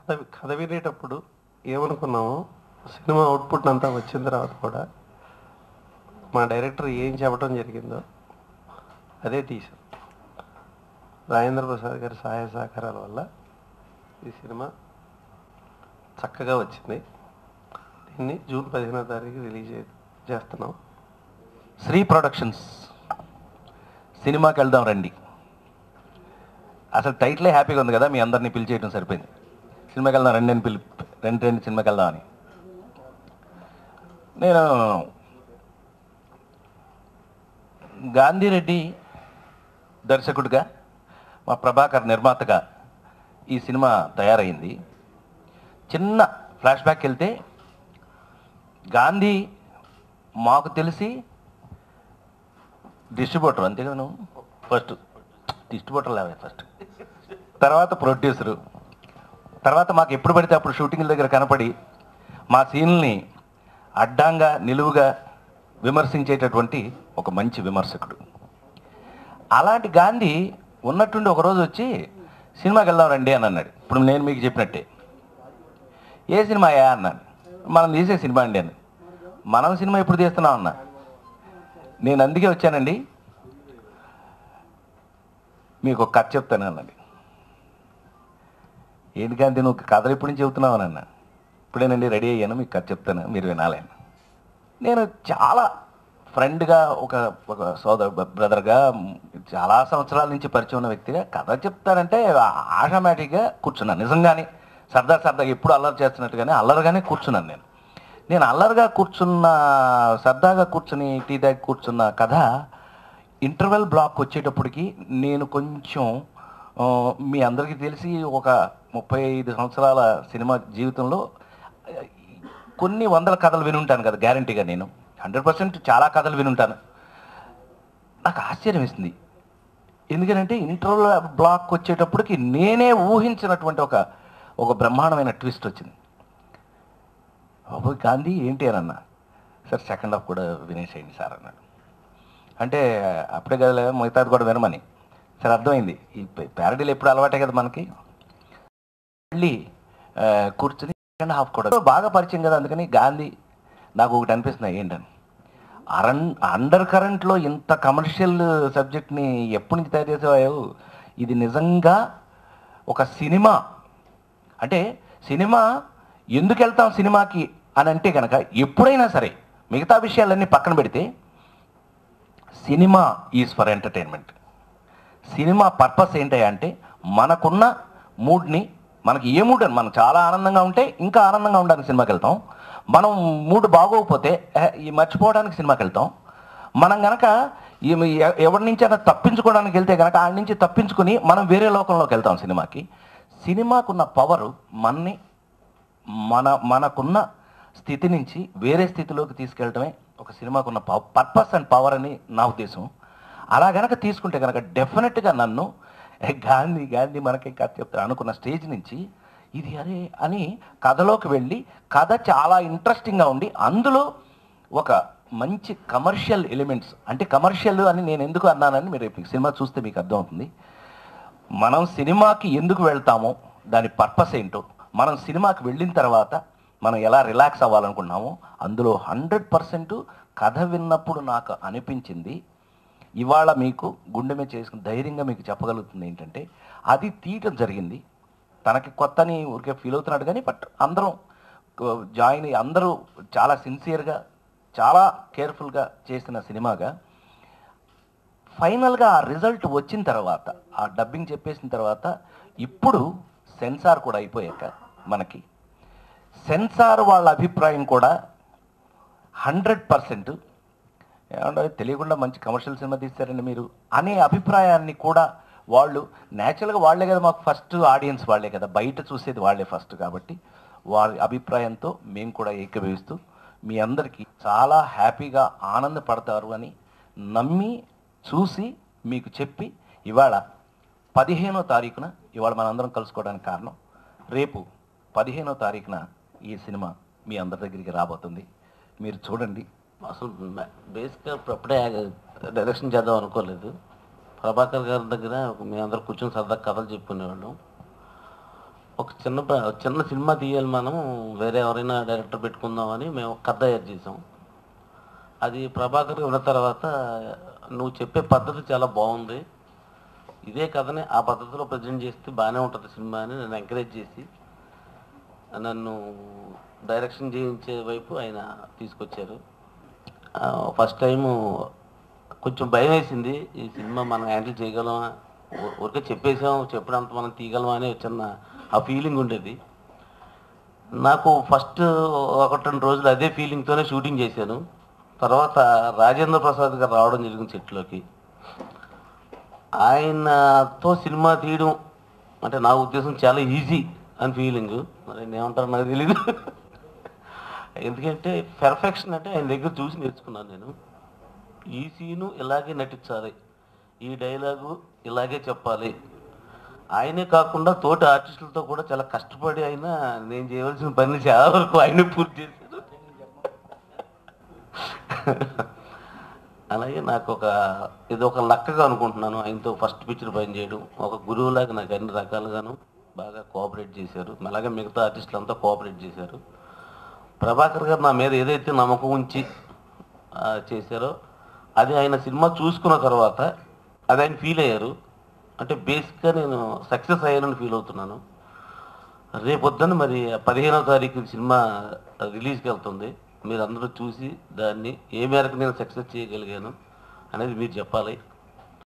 కథ కథ వినేటప్పుడు ఏమనుకున్నామో సినిమా అవుట్పుట్ అంతా వచ్చిన తర్వాత కూడా మా డైరెక్టర్ ఏం చెప్పడం జరిగిందో అదే తీసాం రాజేంద్ర ప్రసాద్ గారి సహాయ సహకారాల వల్ల ఈ సినిమా చక్కగా వచ్చింది దీన్ని జూన్ పదిహేనో తారీఖు రిలీజ్ చే- చేస్తున్నాం శ్రీ ప్రొడక్షన్స్ సినిమాకి వెళ్దాం రండి అసలు టైటిలే హ్యాపీగా ఉంది కదా మీ అందరినీ పిలిచేయడం సరిపోయింది సినిమాకి వెళ్దాం రండి అని పిలి రెండు రెండు సినిమాకి వెళ్దామని నేను గాంధీరెడ్డి దర్శకుడిగా మా ప్రభాకర్ నిర్మాతగా ఈ సినిమా తయారైంది చిన్న ఫ్లాష్ బ్యాక్ వెళ్తే గాంధీ మాకు తెలిసి డిస్ట్రిబ్యూటర్ అంతే కదా నువ్వు ఫస్ట్ డిస్ట్రిబ్యూటర్ లేవే ఫస్ట్ తర్వాత ప్రొడ్యూసరు తర్వాత మాకు ఎప్పుడు పడితే అప్పుడు షూటింగ్ల దగ్గర కనపడి మా సీన్లని అడ్డంగా నిలువుగా విమర్శించేటటువంటి ఒక మంచి విమర్శకుడు అలాంటి గాంధీ ఉన్నట్టుండి ఒకరోజు వచ్చి సినిమాకి వెళ్దాం రండి అని అన్నాడు ఇప్పుడు నేను మీకు చెప్పినట్టే ఏ సినిమాయా అన్నాను మనం తీసే సినిమా అండి అని మనం సినిమా ఎప్పుడు తీస్తున్నాం అన్నా నేను అందుకే వచ్చానండి మీకు ఒక కథ చెప్తాను అన్నది ఏంటి కాంతి నువ్వు కథలు ఎప్పటి నుంచి చెబుతున్నావు అని అన్న ఇప్పుడేనండి రెడీ అయ్యాను మీకు కథ చెప్తాను మీరు వినాలి అని నేను చాలా ఫ్రెండ్గా ఒక ఒక సోదర బ్రదర్గా చాలా సంవత్సరాల నుంచి పరిచయం ఉన్న వ్యక్తిగా కథ చెప్తానంటే ఆటోమేటిక్గా కూర్చున్నాను నిజంగానే సరదా సరదాగా ఎప్పుడు అల్లరి చేస్తున్నట్టుగానే అల్లరిగానే కూర్చున్నాను నేను నేను అల్లరిగా కూర్చున్న సరదాగా కూర్చుని టీ దగ్గర కూర్చున్న కథ ఇంటర్వెల్ బ్లాక్ వచ్చేటప్పటికి నేను కొంచెం ఆ, మీ అందరికీ తెలిసి ఒక ముప్పై ఐదు సంవత్సరాల సినిమా జీవితంలో ఆ, కొన్ని వందల కథలు వినుంటాను కదా గ్యారంటీగా నేను హండ్రెడ్ పర్సెంట్ చాలా కథలు వినుంటాను నాకు ఆశ్చర్యం వేసింది ఎందుకంటే ఇంటర్వెల్ బ్లాక్ వచ్చేటప్పటికి నేనే ఊహించినటువంటి ఒక ఒక బ్రహ్మాండమైన ట్విస్ట్ వచ్చింది బాబు గాంధీ ఏంటి అని అన్నా సార్ సెకండ్ హాఫ్ కూడా వినేసేయండి సార్ అన్నాడు అంటే అప్పుడే కదా మిగతాది కూడా వినమని సరే అర్థమైంది ఈ ప్యారడీలు ఎప్పుడు అలవాటే కదా మనకి మళ్ళీ ఆ, కూర్చుని సెకండ్ హాఫ్ కూడా బాగా పరిచయం కదా అందుకని గాంధీ నాకు ఒకటి అనిపిస్తుంది ఏంటని అరన్ అండర్ కరెంట్లో ఇంత కమర్షియల్ సబ్జెక్ట్ని ఎప్పటి నుంచి తయారు చేసేవాయో ఇది నిజంగా ఒక సినిమా అంటే సినిమా ఎందుకు వెళ్తాం సినిమాకి అని అంటే కనుక ఎప్పుడైనా సరే మిగతా విషయాలన్నీ పక్కన పెడితే cinema is for entertainment cinema purpose ఏంటి అంటే మనకున్న మూడ్ని మనకి ఏ మూడ్ అని మనం చాలా ఆనందంగా ఉంటే ఇంకా ఆనందంగా ఉండడానికి సినిమాకి వెళ్తాం మనం మూడ్ బాగోకపోతే "ఏ, ఈ మర్చిపోవడానికి సినిమాకి వెళ్తాం మనం గనక ఈ ఎ- ఎవరి నుంచి అయినా తప్పించుకోవడానికి వెళ్తే కనుక ఆడి నుంచి తప్పించుకుని మనం వేరే లోకంలోకి వెళ్తాం సినిమాకి సినిమాకున్న పవరు మనని మన మనకున్న స్థితి నుంచి వేరే స్థితిలోకి తీసుకెళ్ళటమే ఒక సినిమాకున్న పర్పస్ అండ్ పవర్ అని నా ఉద్దేశం అలా గనక తీసుకుంటే కనుక డెఫినెట్గా నన్ను "ఏ, గాంధీ గాంధీ మనకి కథ చెప్తారు అనుకున్న స్టేజ్ నుంచి ఇది అరే అని కథలోకి వెళ్ళి కథ చాలా ఇంట్రెస్టింగ్గా ఉండి అందులో ఒక మంచి కమర్షియల్ ఎలిమెంట్స్ అంటే కమర్షియల్ అని నేను ఎందుకు అన్నానని మీరు ఈ సినిమా చూస్తే మీకు అర్థమవుతుంది మనం సినిమాకి ఎందుకు వెళ్తామో దాని పర్పస్ ఏంటో మనం సినిమాకి వెళ్ళిన తర్వాత మనం ఎలా రిలాక్స్ అవ్వాలనుకున్నామో అందులో హండ్రెడ్ పర్సెంట్ కథ విన్నప్పుడు నాకు అనిపించింది ఇవాళ మీకు గుండె మీద చేసుకుని ధైర్యంగా మీకు చెప్పగలుగుతుంది ఏంటంటే అది తీయటం జరిగింది తనకి కొత్తని ఊరికే ఫీల్ అవుతున్నాడు కానీ బట్ అందరం జాయిన్ అయ్యి అందరూ చాలా సిన్సియర్గా చాలా కేర్ఫుల్గా చేసిన సినిమాగా ఫైనల్గా ఆ రిజల్ట్ వచ్చిన తర్వాత ఆ డబ్బింగ్ చెప్పేసిన తర్వాత ఇప్పుడు సెన్సార్ కూడా అయిపోయాక మనకి సెన్సార్ వాళ్ళ అభిప్రాయం కూడా హండ్రెడ్ పర్సెంట్ ఏమంటే తెలియకుండా మంచి కమర్షియల్ సినిమా తీస్తారండి మీరు అనే అభిప్రాయాన్ని కూడా వాళ్ళు న్యాచురల్గా వాళ్ళే కదా మాకు ఫస్ట్ ఆడియన్స్ వాళ్ళే కదా బయట చూసేది వాళ్ళే ఫస్ట్ కాబట్టి వారి అభిప్రాయంతో మేము కూడా ఏకీభవిస్తూ మీ అందరికీ చాలా హ్యాపీగా ఆనందపడతారు అని నమ్మి చూసి మీకు చెప్పి ఇవాళ పదిహేనో తారీఖున ఇవాళ మనందరం కలుసుకోవడానికి కారణం రేపు పదిహేనో తారీఖున ఈ సినిమా మీ అందరి దగ్గరికి రాబోతుంది మీరు చూడండి అసలు బేసిక్గా అప్పుడే డైరెక్షన్ చేద్దాం అనుకోలేదు ప్రభాకర్ గారి దగ్గర మీ అందరు కూర్చొని సరదా కథలు చెప్పుకునేవాళ్ళం ఒక చిన్న ప- చిన్న సినిమా తీయాలి మనం వేరే ఎవరైనా డైరెక్టర్ పెట్టుకుందామని మేము ఒక కథ తయారు చేసాం అది ప్రభాకర్ ఉన్న తర్వాత నువ్వు చెప్పే పద్ధతి చాలా బాగుంది ఇదే కథని ఆ పద్ధతిలో ప్రజెంట్ చేస్తే బాగానే ఉంటుంది సినిమా అని నన్ను ఎంకరేజ్ చేసి నన్ను డైరెక్షన్ చేయించే వైపు ఆయన తీసుకొచ్చారు ఫస్ట్ టైము కొంచెం భయం వేసింది ఈ సినిమా మనం హ్యాండిల్ చేయగలమా ఊ- ఊరికే చెప్పేసాం చెప్పడంత మనం తీయగలమా అనే చిన్న ఆ ఫీలింగ్ ఉండేది నాకు ఫస్ట్ ఒకటి రెండు రోజులు అదే ఫీలింగ్తోనే షూటింగ్ చేశాను తర్వాత రాజేంద్ర ప్రసాద్ గారు రావడం జరిగింది సెట్లోకి ఆయనతో సినిమా తీయడం అంటే నా ఉద్దేశం చాలా ఈజీ అని ఫీలింగ్ మరి ఆయన ఏమంటారు నాకు తెలీదు ఎందుకంటే పెర్ఫెక్షన్ అంటే ఆయన దగ్గర చూసి నేర్చుకున్నాను నేను ఈ సీను ఇలాగే నటించాలి ఈ డైలాగు ఇలాగే చెప్పాలి ఆయనే కాకుండా తోటి ఆర్టిస్టులతో కూడా చాలా కష్టపడి ఆయన నేను చేయవలసిన పని చాలా వరకు ఆయనే పూర్తి చేశారు అలాగే నాకు ఒక ఇది ఒక లక్కగా అనుకుంటున్నాను ఆయనతో ఫస్ట్ పిక్చర్ పని చేయడం ఒక గురువులాగా నాకు అన్ని రకాలుగాను బాగా కోఆపరేట్ చేశారు అలాగే మిగతా ఆర్టిస్టులు అంతా కోఆపరేట్ చేశారు ప్రభాకర్ గారు నా మీద ఏదైతే నమ్మకం ఉంచి ఆ, చేశారో అది ఆయన సినిమా చూసుకున్న తర్వాత అది ఆయన ఫీల్ అయ్యారు అంటే బేసిక్గా నేను సక్సెస్ అయ్యానని ఫీల్ అవుతున్నాను రేపొద్దున మరి పదిహేనవ తారీఖు సినిమా రిలీజ్కి వెళ్తుంది మీరు అందరూ చూసి దాన్ని ఏ మేరకు నేను సక్సెస్ చేయగలిగాను అనేది మీరు చెప్పాలి